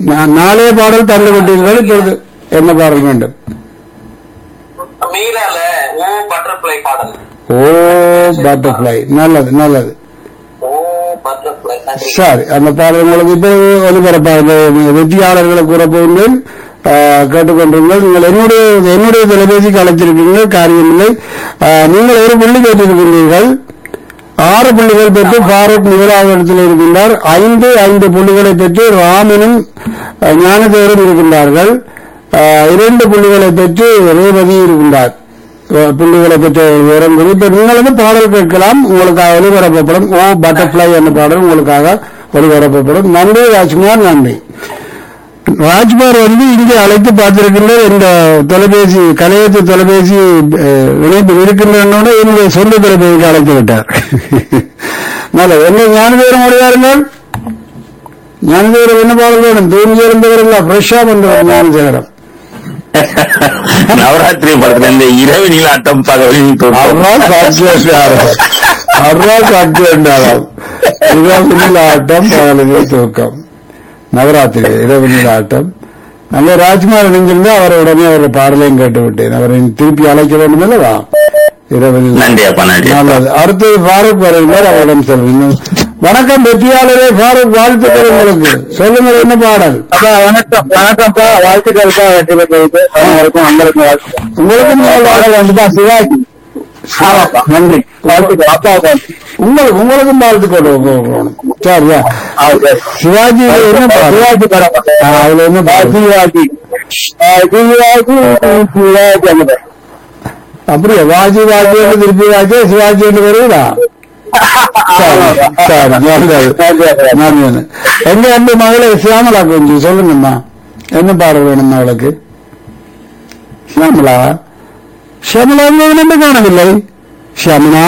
நான் நாளே பாடல் தந்து விட்டீர்கள் இப்பொழுது என்ன பாடல் வேண்டும் மீரால ஓ பட்டர்ஃபிளை பாடல் ஓ பட்டர்ஃபிளை நல்லது நல்லது ஓ பட்டர்ஃபிளை நன்றி சரி அந்த பாடல் உங்களுக்கு இப்போ ஒலிபரப்பாக வெற்றியாளர்களை கூற போகிறேன் ஆஹ், கேட்டுக்கொண்டிருங்கள் நீங்கள் என்னுடைய என்னுடைய தொலைபேசிக்கு அழைத்திருக்கீர்கள் காரியமில்லை ஆஹ், நீங்கள் ஒரு புள்ளி கேட்டிருக்கின்றீர்கள் ஆறு புள்ளிகள் பெற்று பாரூக் முதலாவது இடத்தில் இருக்கின்றார் ஐந்து ஐந்து புள்ளிகளை பெற்று ராமனும் ஆஹ், ஞானதேவரும் இருக்கின்றார்கள் ஆஹ், இரண்டு புள்ளிகளை பெற்று ரேவதி இருக்கின்றார் ஆஹ், புள்ளிகளை பெற்ற விவரம் கூறி இப்ப நீங்கள் வந்து பாடல் கேட்கலாம் உங்களுக்காக ஒளிபரப்பப்படும் ஓ பட்டர்ஃபிளை என்ற பாடல் உங்களுக்காக ஒளிபரப்பப்படும் நன்றி ராஜ்குமார் நன்றி ராஜ்குமார் வந்து இங்கே அழைத்து பார்த்திருக்கின்ற இந்த தொலைபேசி கலையத்து தொலைபேசி அஹ், இணைப்பு இருக்கின்றனோட என்னுடைய சொந்த தொலைபேசிக்கு அழைத்து விட்டார் நல்ல என்ன ஞானதேவரம் முடிவாருங்கள் ஞானதேவரம் என்ன பாடல் வேணும் தூங்கி இருந்தவர்கள் ஃப்ரெஷ்ஷா பண்றவர் ஞானதேவரம் நவராத்திரி படத்துல இந்த இரவு நீலாட்டம் பகலின் தூக்கம் அவ்வளோ சாட்சி என்றாராம் அவ்வளோ சாட்சி என்றாராம் இரவு ஆட்டம் பகலில் தூக்கம் நவராத்திரி இரவு ஆட்டம் அங்க ராஜ்குமார் இணைஞ்சிருந்தா அவர் உடனே அவர் பாடலையும் கேட்டு விட்டேன் அவரை திருப்பி அழைக்க வேண்டும் அல்லவா இரவில் நன்றி அப்பா நன்றி நல்லது அடுத்தது ஃபாரூக் வருகிறார் அவரிடம் சொல்லுங்க வணக்கம் வெற்றியாளரே ஃபாரூக் வாழ்த்துக்கள் உங்களுக்கு சொல்லுங்க என்ன பாடல் வணக்கம் வணக்கம்ப்பா வாழ்த்துக்கள்ப்பா வெற்றி பெற்றது அனைவருக்கும் அன்பருக்கு வாழ்த்துக்கள் உங்களுக்கும் பாடல் வந்துப்பா சிவாஜி ஆமாப்பா நன்றி வாழ்த்துக்கள் அப்பா உங்களுக்கு உங்களுக்கும் வாழ்த்துக்கள் போகணும் சரியா சிவாஜி என்ன பாடல் சிவாஜி படம் ஆ, அதுல என்ன பாடல் சிவாஜி சிவாஜி சிவாஜி அந்த படம். அப்படியா வாஜி வாஜி என்று திருப்பி வாஜி சிவாஜி என்று வருவதா சரி சரி நல்லது நல்லது எங்க அன்பு மகளை சியாமலா கொஞ்சம் சொல்லுங்கம்மா என்ன பாடல் வேணும் மகளுக்கு சியாமலா சியாமலா என்ன காணவில்லை சியாமலா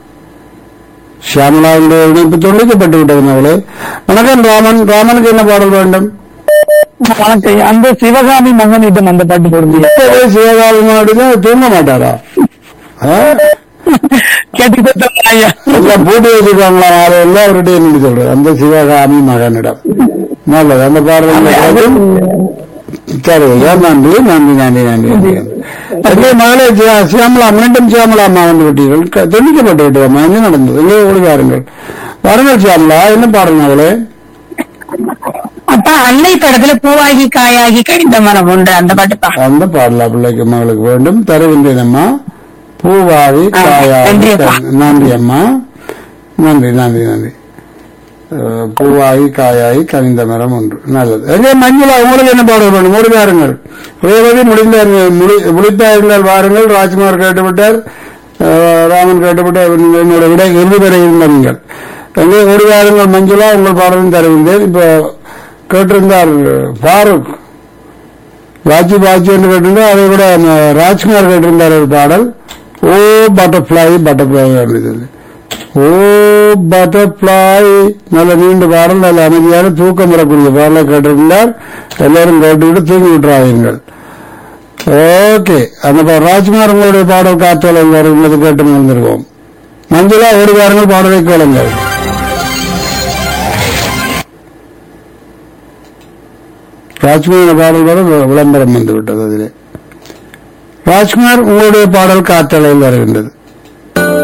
சியாமலாவுடைய இணைப்பு துண்டிக்கப்பட்டு விட்டது மகளே வணக்கம் ராமன் ராமனுக்கு என்ன பாடல் வேண்டும் வணக்கம் அந்த சிவகாமி மகனிடம் அந்த பாட்டு போடுங்க இப்பவே சிவகாமி மாடில தூங்க மாட்டாரா ஆ? கேட்டுக்கிட்டு ஐயா எல்லாம் பூட்டி வச்சிருக்காங்களா யாரும் எல்லாம் அவர்கிட்ட என்ன சொல்றது அந்த சிவகாமி மகனிடம் நல்லது அந்த பாடல் சரி ஐயா நன்றி நன்றி நன்றி நன்றி நன்றி அதே மகளே சியா- சியாமலா மீண்டும் சியாமலா அம்மா வந்து விட்டீர்கள் க- துண்டிக்கப்பட்டு விட்டதம்மா என்ன நடந்தது எங்கே ஓடி வாருங்கள் வாருங்கள் சியாமலா என்ன பாடல் மகளே அப்பா அன்னை படத்துல பூவாகி காயாகி கடிந்த மரம் உண்டு அந்த பாட்டுப்பா அந்த பாடலா பிள்ளைக்கு மகளுக்கு வேண்டும் தருகின்றேன் அம்மா பூவாவி ஆ, காயாவி நன்றி அப்பா. தரு- நன்றி அம்மா நன்றி நன்றி நன்றி அஹ், பூவாகி காயாகி கனிந்த மரம் ஒன்று நல்லது எங்கே மஞ்சுளா உங்களுக்கு என்ன பாடல் வேண்டும் ஓடி வாருங்கள் ரேவதி முடிந்தார்கள் முடி- முடித்தார்கள் வாருங்கள் ராஜ்குமார் கேட்டுவிட்டார் அஹ், ராமன் கேட்டுவிட்டார் நீங்கள் என்னோட விட இறுதி வரை இருந்த நீங்கள் எங்கே ஓடி வாருங்கள் மஞ்சுளா உங்கள் பாடலும் தருகின்றேன் இப்போ கேட்டிருந்தார் ஃபாரூக் வாஜி வாஜி என்று கேட்டிருந்தார் அதை விட நம்ம ராஜ்குமார் கேட்டிருந்தார் ஒரு பாடல் ஓ பட்டர்ஃபிளை பட்டர்ஃபிளை இருந்தது ஓ பட்டர்ஃபிளை நல்ல நீண்ட பாடல் நல்ல அமைதியான தூக்கம் வரக்கூடிய பாடலை கேட்டிருந்தார் எல்லாரும் கேட்டுவிட்டு தூங்கி விட்டுறாதீர்கள் ஓகே அந்த பா- ராஜ்குமார் உங்களுடைய பாடல் காற்றலை வருகிறது கேட்டு வந்துருவோம் மஞ்சுளா ஒரு வாரங்கள் பாடலை கேளுங்கள் ராஜ்குமார் பாடல் வர விளம்பரம் வந்து விட்டது அதிலே ராஜ்குமார் உங்களுடைய பாடல் காற்றலையில் வருகின்றது